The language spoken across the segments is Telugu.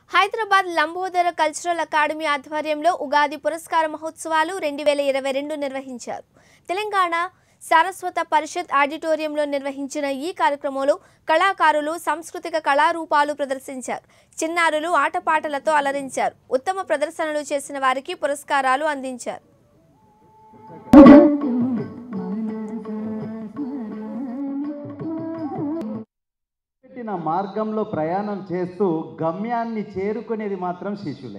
హైదరాబాద్ లంబోదర కల్చరల్ అకాడమీ ఆధ్వర్యంలో ఉగాది పురస్కార మహోత్సవాలు రెండు వేల ఇరవై రెండు నిర్వహించారు తెలంగాణ సారస్వత పరిషత్ ఆడిటోరియంలో నిర్వహించిన ఈ కార్యక్రమంలో కళాకారులు సాంస్కృతిక కళారూపాలు ప్రదర్శించారు చిన్నారులు ఆటపాటలతో అలరించారు ఉత్తమ ప్రదర్శనలు చేసిన వారికి పురస్కారాలు అందించారు పెట్టిన మార్గంలో ప్రయాణం చేస్తూ గమ్యాన్ని చేరుకునేది మాత్రం శిష్యులే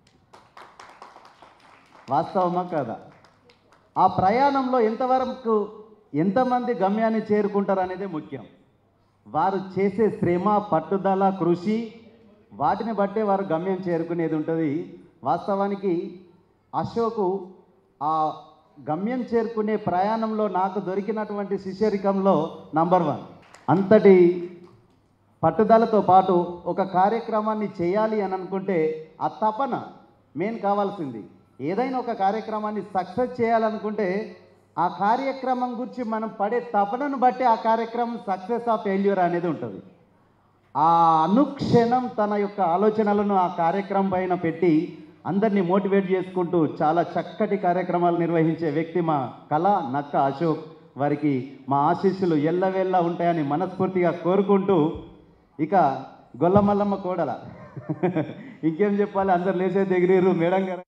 వాస్తవమా కదా ఆ ప్రయాణంలో ఎంతవరకు ఎంతమంది గమ్యాన్ని చేరుకుంటారు అనేది ముఖ్యం వారు చేసే శ్రమ పట్టుదల కృషి వాటిని బట్టే వారు గమ్యం చేరుకునేది ఉంటుంది వాస్తవానికి అశోకు ఆ గమ్యం చేరుకునే ప్రయాణంలో నాకు దొరికినటువంటి శిష్యరికంలో నంబర్ వన్ అంతటి పట్టుదలతో పాటు ఒక కార్యక్రమాన్ని చేయాలి అని అనుకుంటే ఆ తపన మెయిన్ కావాల్సింది ఏదైనా ఒక కార్యక్రమాన్ని సక్సెస్ చేయాలనుకుంటే ఆ కార్యక్రమం గురించి మనం పడే తపనను బట్టి ఆ కార్యక్రమం సక్సెస్ ఆఫ్ ఫెయిల్యూర్ అనేది ఉంటుంది ఆ అనుక్షణం తన యొక్క ఆలోచనలను ఆ కార్యక్రమం పైన పెట్టి అందరినీ మోటివేట్ చేసుకుంటూ చాలా చక్కటి కార్యక్రమాలు నిర్వహించే వ్యక్తి మా కళ నక్క అశోక్ వారికి మా ఆశీస్సులు ఎల్లవేళ్ళ ఉంటాయని మనస్ఫూర్తిగా కోరుకుంటూ ఇక గొల్లమల్లమ్మ కోడల ఇంకేం చెప్పాలి అందరు లేచే దగ్గర మేడం గారు